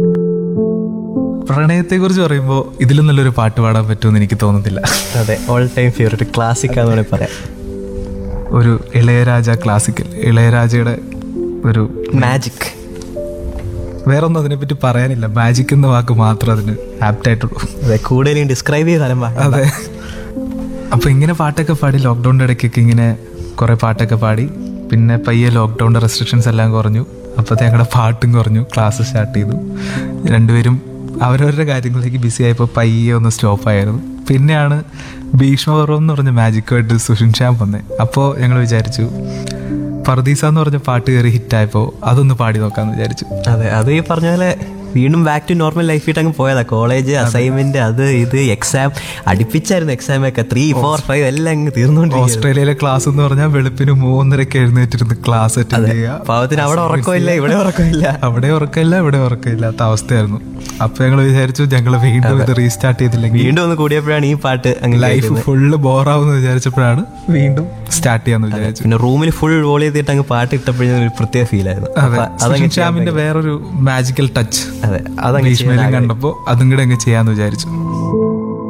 പ്രണയത്തെ കുറിച്ച് പറയുമ്പോൾ ഇതിലും നല്ലൊരു പാട്ട് പാടാൻ പറ്റുമെന്ന് എനിക്ക് തോന്നുന്നില്ല അതെ ഓൾ ടൈം ഫേവറേറ്റ് ക്ലാസിക് ആണെന്ന് വേണമെങ്കിൽ പറയാം ഒരു ഇളയരാജ ക്ലാസിക്കൽ ഇളയരാജയുടെ ഒരു മാജിക് വേറൊന്നും അതിനെപ്പറ്റി പറയാനില്ല മാജിക് എന്ന വാക്ക് മാത്രം അതിന് ആപ്റ്റ് ആയിട്ടുള്ളൂ അതെ കൂടുതലും ഡിസ്ക്രൈബ് ചെയ്താലും അതെ അപ്പൊ ഇങ്ങനെ പാട്ടൊക്കെ പാടി ലോക്ക്ഡൗണിന്റെ ഇടയ്ക്കൊക്കെ ഇങ്ങനെ കുറെ പാട്ടൊക്കെ പാടി പിന്നെ പയ്യെ ലോക്ക്ഡൗണിന്റെ റെസ്ട്രിക്ഷൻസ് എല്ലാം കുറഞ്ഞു അപ്പോഴത്തെ ഞങ്ങളുടെ പാട്ടും കുറഞ്ഞു ക്ലാസ് സ്റ്റാർട്ട് ചെയ്തു രണ്ടുപേരും അവരവരുടെ കാര്യങ്ങളിലേക്ക് ബിസി ആയപ്പോൾ പയ്യെ ഒന്ന് സ്റ്റോപ്പ് ആയിരുന്നു പിന്നെയാണ് ഭീഷ്മപർവം എന്ന് പറഞ്ഞ മാജിക്കുമായിട്ട് സുഷിൻ ശ്യാം വന്നത് അപ്പോൾ ഞങ്ങൾ വിചാരിച്ചു പർദീസ എന്ന് പറഞ്ഞ പാട്ട് കയറി ഹിറ്റായപ്പോൾ അതൊന്ന് പാടി നോക്കാമെന്ന് വിചാരിച്ചു അതെ അത് ഈ പറഞ്ഞ പോലെ വീണ്ടും ബാക്ക് ടു നോർമൽ ലൈഫിട്ട് അങ്ങ് പോയതാ കോളേജ് അസൈൻമെന്റ് അത് ഇത് എക്സാം അടുപ്പിച്ചായിരുന്നു എക്സാം ഒക്കെ ത്രീ ഫോർ ഫൈവ് എല്ലാം അങ്ങ് തീർന്നുകൊണ്ടിരിക്കും ഓസ്ട്രേലിയയിലെ ക്ലാസ് എന്ന് പറഞ്ഞാൽ വെളുപ്പിന് മൂന്നരക്ക് എഴുന്നേറ്റിരുന്ന് ക്ലാസ് അറ്റൻഡ് ചെയ്യുക പാവത്തിന് അവിടെ ഉറക്കമില്ല ഇവിടെ ഉറക്കമില്ല അവിടെ ഉറക്കമില്ല ഇവിടെ ഉറക്കമില്ലാത്ത അവസ്ഥയായിരുന്നു അപ്പൊ ഞങ്ങൾ വിചാരിച്ചു ഞങ്ങൾ വീണ്ടും ഇത് റീസ്റ്റാർട്ട് ചെയ്തില്ലെങ്കിൽ വീണ്ടും ഒന്ന് കൂടിയപ്പോഴാണ് ഈ പാട്ട് അങ്ങ് ലൈഫ് കേൾക്കുന്നത്. ഫുള്ള് ബോറാവുന്ന വിചാരിച്ചപ്പോഴാണ് വീണ്ടും സ്റ്റാർട്ട് ചെയ്യാന്ന് വിചാരിച്ചു പിന്നെ റൂമിൽ ഫുൾ വോൾ ചെയ്തിട്ട് അങ്ങ് പാട്ട് ഇട്ടപ്പോഴും ഒരു പ്രത്യേക ഫീൽ ആയിരുന്നു അതെ അപ്പൊ അതങ്ങ് സുഷിൻ ശ്യാമിന്റെ വേറൊരു മാജിക്കൽ ടച്ച് അതെ അതങ്ങ് ഭീഷ്മയിലും കണ്ടപ്പോ അതും കൂടെ അങ്ങ് ചെയ്യാന്ന് വിചാരിച്ചു